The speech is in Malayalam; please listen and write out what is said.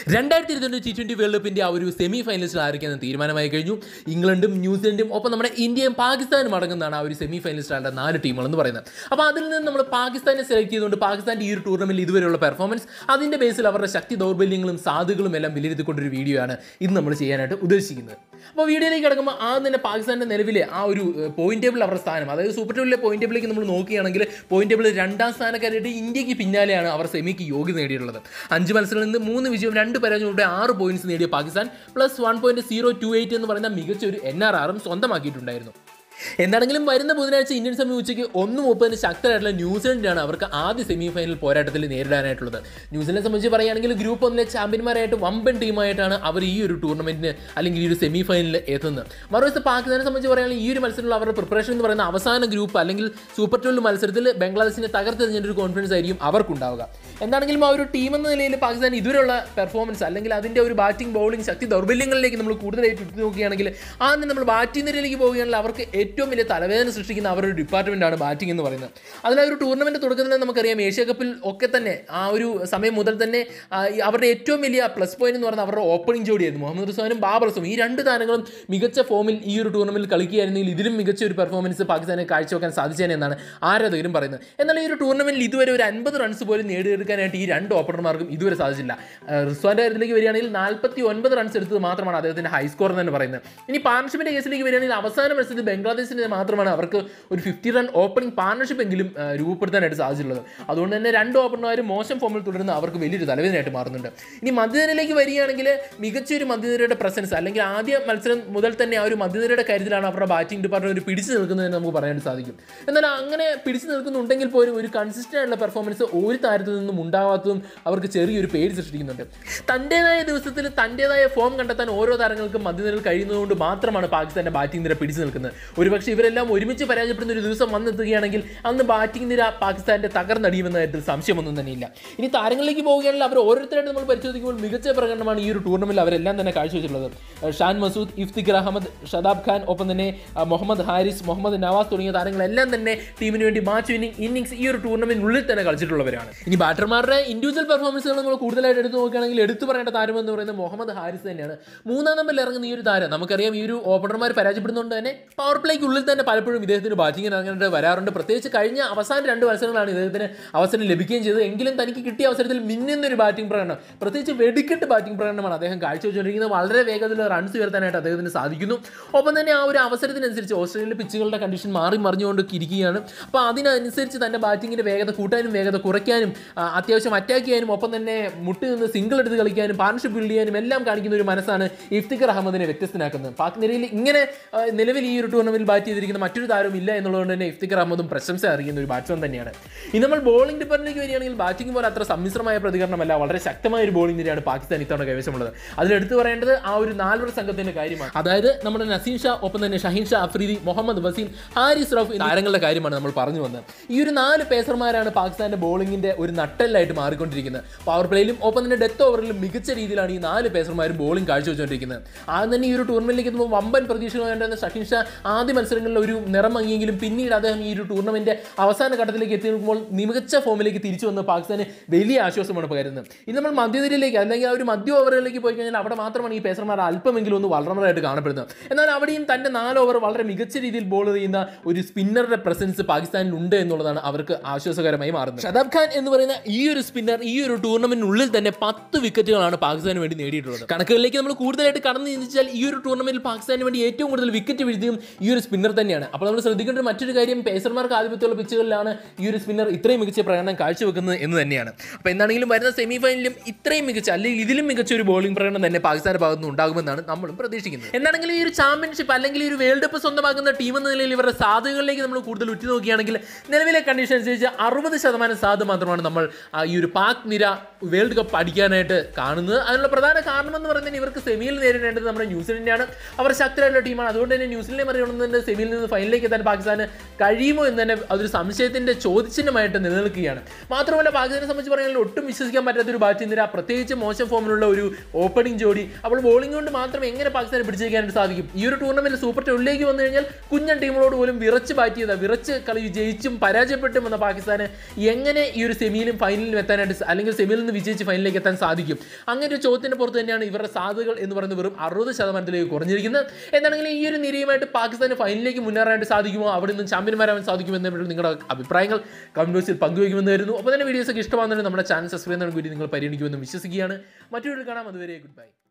രണ്ടായിരത്തി ഇരുപത്തിരണ്ട് ടി ട്വന്റി വേൾഡ് കപ്പിന്റെ ആ ഒരു സെമി ഫൈനലിസ്റ്റ് ആയിരിക്കുന്ന തീരുമാനമായി കഴിഞ്ഞു ഇംഗ്ലണ്ടും ന്യൂസിലൻഡും ഒപ്പം നമ്മുടെ ഇന്ത്യയും പാകിസ്ഥാനും അടങ്ങുന്നതാണ് ആ ഒരു സെമി ഫൈനലിസ്റ്റ് നാല് ടീമുകൾ എന്ന് പറയുന്നത് അപ്പോൾ അതിൽ നിന്ന് നമ്മൾ പാകിസ്ഥാനെ സെലക്ട് ചെയ്തുകൊണ്ട് പാകിസ്ഥാന്റെ ഈ ഒരു ടൂർണമെന്റിൽ ഇതുവരെയുള്ള പെർഫോമൻസ് അതിന്റെ ബേസിൽ അവരുടെ ശക്തി ദൗർബല്യങ്ങളും സാധ്യതകളും എല്ലാം വിലയിരുത്തിക്കൊണ്ടൊരു വീഡിയോ ആണ് ഇന്ന് നമ്മൾ ചെയ്യാനായിട്ട് ഉദ്ദേശിക്കുന്നത് അപ്പോൾ വീഡിയോയിലേക്ക് കിടക്കുമ്പോൾ ആദ്യം തന്നെ പാകിസ്ഥാന്റെ നിലവിലെ ആ ഒരു പോയിന്റ് ടേബിൾ അവരുടെ സ്ഥാനം അതായത് സൂപ്പർ ടേബിളിലെ പോയിന്റ് ടേബിളിലേക്ക് നമ്മൾ നോക്കുകയാണെങ്കിൽ പോയിന്റ് ടേബിൾ രണ്ടാം സ്ഥാനക്കാരായിട്ട് ഇന്ത്യക്ക് പിന്നാലെയാണ് അവർ സെമിക്ക് യോഗ്യത നേടിയിട്ടുള്ളത് അഞ്ച് മത്സരങ്ങളിൽ നിന്ന് മൂന്ന് വിജയവും രണ്ട് പരാജയങ്ങളുടെ ആറ് പോയിന്റ്സ് നേടിയ Pakistan plus one point zero two eight എന്ന് പറയുന്ന മികച്ച ഒരു എൻ ആർ ആറും സ്വന്തമാക്കിയിട്ടുണ്ടായിരുന്നു എന്താണെങ്കിലും വരുന്ന ബുധനാഴ്ച ഇന്ത്യൻ സമയം ഉച്ചയ്ക്ക് ഒന്ന് മുപ്പതിന് ശക്തരായിട്ടുള്ള ന്യൂസിലൻഡിനാണ് അവർക്ക് ആദ്യ സെമി ഫൈനൽ പോരാട്ടത്തിൽ നേരിടാനായിട്ടുള്ളത് ന്യൂസിലൻഡിനെ സംബന്ധിച്ച് പറയുകയാണെങ്കിൽ ഗ്രൂപ്പ് ഒന്നിലെ ചാമ്പ്യന്മാരായിട്ട് വമ്പൻ ടീമായിട്ടാണ് അവർ ഈ ഒരു ടൂർണമെന്റിന് അല്ലെങ്കിൽ ഈ ഒരു സെമി ഫൈനലിൽ എത്തുന്നത് മറുവശത്ത് പാകിസ്ഥാനെ സംബന്ധിച്ച് പറയുകയാണെങ്കിൽ ഈ ഒരു മത്സരത്തിലുള്ള അവരുടെ പ്രിപ്പറേഷൻ എന്ന് പറയുന്ന അവസാന ഗ്രൂപ്പ് അല്ലെങ്കിൽ സൂപ്പർ ട്വൽവ് മത്സരത്തിൽ ബംഗ്ലാദേശിനെ തകർത്തെറിഞ്ഞ ഒരു കോൺഫിഡൻസ് ആയിരിക്കും അവർക്കുണ്ടാവുക എന്താണെങ്കിലും ആ ഒരു ടീം എന്ന നിലയിൽ പാകിസ്ഥാൻ ഇതുവരെയുള്ള പെർഫോമൻസ് അല്ലെങ്കിൽ അതിൻ്റെ ഒരു ബാറ്റിംഗ് ബൗളിംഗ് ശക്തി ദൗർബല്യങ്ങളിലേക്ക് നമ്മൾ കൂടുതലായിട്ട് ഇട്ടു നോക്കുകയാണെങ്കിൽ ആദ്യം നമ്മൾ ബാറ്റിംഗ് നിരയിലേക്ക് പോവുകയാണെങ്കിൽ അവർക്ക് ഏറ്റവും വലിയ തലവേദന സൃഷ്ടിക്കുന്ന അവരുടെ ഡിപ്പാർട്ട്മെൻറ്റാണ് ബാറ്റിംഗ് എന്ന് പറയുന്നത് അതിൽ ആ ഒരു ടൂർണമെൻറ്റ് തുടക്കത്തിൽ തന്നെ നമുക്കറിയാം ഏഷ്യ കപ്പിൽ ഒക്കെ തന്നെ ആ ഒരു സമയം മുതൽ തന്നെ ആ, ഈ അവരുടെ ഏറ്റവും വലിയ പ്ലസ് പോയിന്റ് എന്ന് പറയുന്നത് അവരുടെ ഓപ്പണിംഗ് ജോഡിയായിരുന്നു മുഹമ്മദ് റിസ്വാനും ബാബർ അസവും ഈ രണ്ട് താരങ്ങളും മികച്ച ഫോമിൽ ഈ ഒരു ടൂർണമെന്റിൽ കളിക്കുകയായിരുന്നെങ്കിൽ ഇതിലും മികച്ച ഒരു പെർഫോമൻസ് പാകിസ്ഥാനെ കാഴ്ചവെക്കാൻ സാധിച്ചേനെ എന്നാണ് ആരാധകരും പറയുന്നത് എന്നാൽ ഈ ഒരു ടൂർണമെന്റിൽ ഇതുവരെ ഒരു അൻപത് റൺസ് പോലും നേടിയെടുക്കാനായിട്ട് ഈ രണ്ട് ഓപ്പണർമാർക്കും ഇതുവരെ സാധിച്ചില്ല ആ, റിസ്വാന്റെ കാര്യത്തിലേക്ക് വരികയാണെങ്കിൽ നാൽപ്പത്തി ഒൻപത് റൺസ് എടുത്തത് മാത്രമാണ് അദ്ദേഹത്തിന്റെ ഹൈ സ്കോർ എന്ന് തന്നെ പറയുന്നത് ഇനി പാർട്ണർഷിപ്പിന്റെ കേസിലേക്ക് വരികയാണെങ്കിൽ അവസാന മത്സരത്തിൽ ബംഗ്ലാദേശിന് മാത്രമാണ് അവർക്ക് ഒരു ഫിഫ്റ്റി റൺ ഓപ്പണിംഗ് പാർട്ണർഷിപ്പ് എങ്കിലും ആ, രൂപപ്പെടുത്താനായിട്ട് സാധിച്ചിട്ടുള്ളത് അതുകൊണ്ട് തന്നെ രണ്ട് ഓപ്പണർമാരും മോശം ഫോമിൽ തുടരുന്ന അവർക്ക് വലിയൊരു തലവേദനയായിട്ട് മാറുന്നുണ്ട് ഇനി മധ്യനിരയിലേക്ക് വരികയാണെങ്കിൽ മികച്ച ഒരു മധ്യനിരയുടെ പ്രസൻസ് അല്ലെങ്കിൽ ആദ്യ മത്സരം മുതൽ തന്നെ ആ ഒരു മധ്യനിരയുടെ കാര്യത്തിലാണ് അവരുടെ ബാറ്റിംഗ് ഡിപ്പാർട്ട്മെന്റ് പിടിച്ചു നിൽക്കുന്നതെന്ന് നമുക്ക് പറയാനായിട്ട് സാധിക്കും എന്നാൽ അങ്ങനെ പിടിച്ചു നിൽക്കുന്നുണ്ടെങ്കിൽ പോലും ഒരു കൺസിസ്റ്റന്റ് ആയിട്ടുള്ള പെർഫോമൻസ് ഒരു താരത്തിൽ നിന്നും ഉണ്ടാവാത്തതും അവർക്ക് ചെറിയൊരു പേര് സൃഷ്ടിക്കുന്നുണ്ട് തൻ്റെതായ ദിവസത്തിൽ തൻ്റെതായ ഫോം കണ്ടെത്താൻ ഓരോ താരങ്ങൾക്കും മധ്യനിരയിൽ കഴിയുന്നതുകൊണ്ട് മാത്രമാണ് പാകിസ്ഥാന്റെ ബാറ്റിംഗ് നിര പിടിച്ചു നിൽക്കുന്നത് ഒരുപക്ഷെ ഇവരെല്ലാം ഒരുമിച്ച് പരാജയപ്പെടുന്ന ഒരു ദിവസം വന്നെത്തുകയാണെങ്കിൽ അന്ന് ബാറ്റിംഗ് നിര പാകിസ്ഥാന്റെ തകർന്നടിയുമെന്ന കാര്യത്തിൽ സംശയമൊന്നും തന്നെയില്ല ഇനി താരങ്ങളിലേക്ക് പോവുകയാണെങ്കിൽ അവർ ഓരോരുത്തരായിട്ട് നമ്മൾ പരിശോധിക്കുമ്പോൾ മികച്ച പ്രകടനമാണ് ഈ ഒരു ടൂർണമെന്റിൽ അവരെല്ലാം തന്നെ കാഴ്ചവെച്ചിട്ടുള്ളത് ഏഹ് ഷാൻ മസൂദ് ഇഫ്തിഖർ അഹമ്മദ് ഷദാബ് ഖാൻ ഒപ്പം തന്നെ ആ, മുഹമ്മദ് ഹാരിസ് മുഹമ്മദ് നവാസ് തുടങ്ങിയ താരങ്ങളെല്ലാം തന്നെ ടീമിന് വേണ്ടി മാച്ച് വിന്നിംഗ് ഇന്നിംഗ്സ് ഈ ഒരു ടൂർണമെന്റിനുള്ളിൽ തന്നെ കളിച്ചിട്ടുള്ളവരാണ് ഇനി ബാറ്റർമാരുടെ ഇൻഡിവിജ്വൽ പെർഫോമൻസുകൾ നമ്മൾ കൂടുതലായിട്ട് എടുത്തു നോക്കുകയാണെങ്കിൽ എടുത്തു പറയേണ്ട താരം എന്ന് പറയുന്നത് മുഹമ്മദ് ഹാരിസ് തന്നെയാണ് മൂന്നാം നമ്പറിൽ ഇറങ്ങുന്ന ഈ ഒരു താരം നമുക്കറിയാം ഈ ഒരു ഓപ്പണർമാർ പരാജയപ്പെടുന്നതുകൊണ്ട് തന്നെ പവർ പ്ലേക്ക് ഉള്ളിൽ തന്നെ പലപ്പോഴും ഇദ്ദേഹത്തിന് ബാറ്റിംഗിന് ഇറങ്ങേണ്ടി വരാറുണ്ട് പ്രത്യേകിച്ച് കഴിഞ്ഞ അവസാന രണ്ട് മത്സരങ്ങളാണ് ഇദ്ദേഹത്തിന് അവസരം ലഭിക്കുകയും ചെയ്തത് എങ്കിലും തനിക്ക് കിട്ടിയ അവസരത്തിൽ മിന്നുന്ന ഒരു ബാറ്റിംഗ് പ്രകടനം പ്രത്യേകിച്ച് വെടിക്കെട്ട് ബാറ്റിംഗ് പ്രകടനമാണ് അദ്ദേഹം കാഴ്ചവെച്ചുകൊണ്ടിരിക്കുന്നത് വളരെ വേഗത്തിൽ റൺസ് ഉയർത്താനായിട്ട് അദ്ദേഹത്തിന് സാധിക്കുന്നു ഒപ്പം തന്നെ ആ ഒരു അവസരത്തിനനുസരിച്ച് ഓസ്ട്രേലിയയിലെ പിച്ചുകളുടെ കണ്ടീഷൻ മാറി മറിഞ്ഞുകൊണ്ട് ഇരിക്കുകയാണ് അപ്പോൾ അതിനനുസരിച്ച് തൻ്റെ ബാറ്റിങ്ങിൻ്റെ വേഗത കൂട്ടാനും വേഗത കുറയ്ക്കാനും ആ, അത്യാവശ്യം അറ്റാക്ക് ചെയ്യാനും ഒപ്പം തന്നെ മുട്ടി നിന്ന് സിംഗിൾ എടുത്ത് കളിക്കാനും പാർട്ണർഷിപ്പ് ബിൽഡ് ചെയ്യാനും എല്ലാം കാണിക്കുന്ന ഒരു മനസ്സാണ് ഇഫ്തിഖർ അഹമ്മദിനെ വ്യത്യസ്തനാക്കുന്നത് പാക് നിരയിൽ ഇങ്ങനെ ആ, നിലവിൽ ഈ ഒരു ടൂർണമെന്റിൽ ബാറ്റ് ചെയ്തിരിക്കുന്ന മറ്റൊരു താരവും ഇല്ല എന്നുള്ളതുകൊണ്ട് തന്നെ ഇഫ്തിഖർ അഹമ്മദും പ്രശംസ അറിയുന്ന ഒരു ബാറ്റ്സ്മാൻ തന്നെയാണ് ഇനി നമ്മൾ ബോളിംഗ് ഡിപ്പാർട്ട്മെന്റിലേക്ക് വരികയാണെങ്കിൽ ബാറ്റിംഗ് പോലെ അത്ര സമ്മിശ്രമായ പ്രതികരണമല്ല വളരെ ശക്തമായ ഒരു ബോളിംഗ് നിരയാണ് പാകിസ്ഥാൻ ഇത്തവണ കൈവശമുള്ളത് അതിൽ എടുത്തു പറയേണ്ടത് ആ ഒരു നാൽവർ സംഘത്തിന്റെ കാര്യമാണ് അതായത് നമ്മുടെ നസീം ഷാ ഒപ്പം തന്നെ ഷഹീൻ ഷാ അഫ്രീദി മുഹമ്മദ് വസീം ഹാരിസ് റഫ് എന്നീ താരങ്ങളുടെ കാര്യമാണ് നമ്മൾ പറഞ്ഞു വന്നത് ഈ ഒരു നാല് പേസർമാരാണ് പാകിസ്ഥാന്റെ ബോളിംഗിന്റെ ഒരു നട്ടെല്ലായിട്ട് മാറിക്കൊണ്ടിരിക്കുന്നത് പവർ പ്ലേയിലും ഒപ്പം തന്നെ ഡെത്ത് ഓവറിലും മികച്ച രീതിയിലാണ് ഈ നാല് പേസർമാരും ബോളിംഗ് കാഴ്ചവെച്ചുകൊണ്ടിരിക്കുന്നത് ആദ്യം തന്നെ ഈ ഒരു ടൂർണമെന്റിലേക്ക് എത്തുമ്പോൾ വമ്പൻ പ്രതീക്ഷകളുണ്ടായിരുന്ന ഷഹീൻ ഷാ ആദ്യ മത്സരങ്ങളിൽ ഒരു നിറം മങ്ങിയെങ്കിലും പിന്നീട് അദ്ദേഹം ഈ ഒരു ടൂർണമെന്റ് അവസാന ഘട്ടത്തിലേക്ക് എത്തി നിൽക്കുമ്പോൾ മികച്ച ഫോമിലേക്ക് തിരിച്ചു വന്ന് പാകിസ്ഥാന് വലിയ ആശ്വാസമാണ് പകരുന്നത് ഇനി നമ്മൾ മധ്യനിരയിലേക്ക് അല്ലെങ്കിൽ ആ ഒരു മധ്യ ഓവറുകളിലേക്ക് പോയി കഴിഞ്ഞാൽ അവിടെ മാത്രമാണ് ഈ പേസർമാർ അല്പമെങ്കിലും ഒന്ന് വളർന്നതായിട്ട് കാണപ്പെടുന്നത് എന്നാൽ അവിടെയും തന്റെ നാല് ഓവർ വളരെ മികച്ച രീതിയിൽ ബോൾ ചെയ്യുന്ന ഒരു സ്പിന്നറുടെ പ്രസൻസ് പാകിസ്ഥാനിൽ ഉണ്ട് എന്നുള്ളതാണ് അവർക്ക് ആശ്വാസകരമായി മാറുന്നത് ഷദാബ് ഖാൻ എന്ന് പറയുന്ന ഈ ഒരു സ്പിന്നർ ഈ ഒരു ടൂർണമെന്റിനുള്ളിൽ തന്നെ പത്ത് വിക്കറ്റുകളാണ് പാകിസ്ഥാന് വേണ്ടി നേടിയിട്ടുള്ളത് കണക്കുകളിലേക്ക് നമ്മൾ കൂടുതലായിട്ട് കടന്നു ചിന്തിച്ചാൽ ഈ ഒരു ടൂർണമെന്റിൽ പാകിസ്ഥാന് വേണ്ടി ഏറ്റവും കൂടുതൽ വിക്കറ്റ് വീഴ്ത്തിയും ഈ ഒരു സ്പിന്നർ തന്നെയാണ് അപ്പോൾ നമ്മൾ ശ്രദ്ധിക്കേണ്ട ഒരു മറ്റൊരു കാര്യം പേസർമാർക്ക് ആധിപത്യമുള്ള പിച്ചുകളിലാണ് ഈ ഒരു സ്പിന്നർ ഇത്രയും മികച്ച പ്രകടനം കാഴ്ചവെക്കുന്നത് എന്ന് തന്നെയാണ് അപ്പോൾ എന്താണെങ്കിലും വരുന്ന സെമി ഫൈനലിലും ഇത്രയും മികച്ച അല്ലെങ്കിൽ ഇതിലും മികച്ച ഒരു ബോളിംഗ് പ്രകടനം തന്നെ പാകിസ്ഥാന്റെ ഭാഗത്ത് നിന്ന് ഉണ്ടാകുമെന്നാണ് നമ്മളും പ്രതീക്ഷിക്കുന്നത് എന്താണെങ്കിലും ഈ ഒരു ചാമ്പ്യൻഷിപ്പ് അല്ലെങ്കിൽ ഈ ഒരു വേൾഡ് കപ്പ് സ്വന്തമാക്കുന്ന ടീം എന്ന നിലയിൽ ഇവരുടെ സാധ്യതകളിലേക്ക് നമ്മൾ കൂടുതൽ ഉറ്റു നോക്കുകയാണെങ്കിൽ നിലവിലെ കണ്ടീഷൻ അനുസരിച്ച് അറുപത് ശതമാനം സാധ്യത മാത്രമാണ് നമ്മൾ ആ ഈ ഒരു പാക് നിര വേൾഡ് കപ്പ് അടിക്കാനായിട്ട് കാണുന്നത് അതിനുള്ള പ്രധാന കാരണം എന്ന് പറയുന്നത് ഇവർക്ക് സെമിയിൽ നേരിടേണ്ടത് നമ്മുടെ ന്യൂസിലൻഡിനാണ് അവർ ശക്തരായിട്ടുള്ള ടീമാണ് അതുകൊണ്ട് തന്നെ ന്യൂസിലൻഡിനെ മറികടന്ന് കൊണ്ട് സെമിയിൽ നിന്ന് ഫൈനലിലേക്ക് എത്താൻ പാകിസ്ഥാന് കഴിയുമോ എന്ന് തന്നെ അതൊരു സംശയത്തിന്റെ ചോദ്യചിഹ്നമായിട്ട് നിലനിൽക്കുകയാണ് മാത്രമല്ല പാകിസ്ഥാനെ സംബന്ധിച്ച് പറയുകയാണെങ്കിൽ ഒട്ടും വിശ്വസിക്കാൻ പറ്റാത്ത ഒരു ബാറ്റിംഗ് നിര പ്രത്യേകിച്ച് മോശം ഫോമിലുള്ള ഒരു ഓപ്പണിംഗ് ജോഡി അപ്പോൾ ബോളിംഗ് കൊണ്ട് മാത്രം എങ്ങനെ പാകിസ്ഥാനെ പിടിച്ചേക്കാനായിട്ട് സാധിക്കും ഈ ഒരു ടൂർണമെന്റിൽ സൂപ്പർ ടെന്നിലേക്ക് വന്നു കഴിഞ്ഞാൽ കുഞ്ഞൻ ടീമുകളോട് പോലും വിറച്ച് ബാറ്റ് ചെയ്ത വിറച്ച് കളി ജയിച്ചും പരാജയപ്പെട്ടും വന്ന പാകിസ്ഥാന് എങ്ങനെ ഈ ഒരു സെമിയിലും ഫൈനലിലും എത്താനായിട്ട് സ- അല്ലെങ്കിൽ സെമിയിൽ നിന്ന് വിജയിച്ച് ഫൈനലിലേക്ക് എത്താൻ സാധിക്കും അങ്ങനെ ഒരു ചോദ്യത്തിന്റെ പുറത്ത് തന്നെയാണ് ഇവരുടെ സാധ്യതകൾ എന്ന് പറയുന്നത് വെറും അറുപത് ശതമാനത്തിലേക്ക് കുറഞ്ഞിരിക്കുന്നത് എന്താണെങ്കിലും ഈ ഒരു നിരയുമായിട്ട് പാകിസ്ഥാന് ഫൈനലിലേക്ക് മുന്നേറാനായിട്ട് സാധിക്കുമോ അവിടെ നിന്നും ചാമ്പ്യന്മാരാവാൻ സാധിക്കുമോ എന്നതിനെ നിങ്ങളുടെ അഭിപ്രായങ്ങൾ കമന്റ് ബോക്സിൽ പങ്കുവയ്ക്കുമെന്ന് വരുന്നു അപ്പോൾ തന്നെ വീഡിയോസ് ഒക്കെ ഇഷ്ടമാകുന്നുണ്ടെങ്കിൽ നമ്മുടെ ചാനൽ സബ്സ്ക്രൈബ് ചെയ്യുന്ന കൂടി നിങ്ങൾ പരിഗണിക്കുമെന്ന് വിശ്വസിക്കുകയാണ് മറ്റൊരു കാണാം അതുവരെ ഗുഡ് ബൈ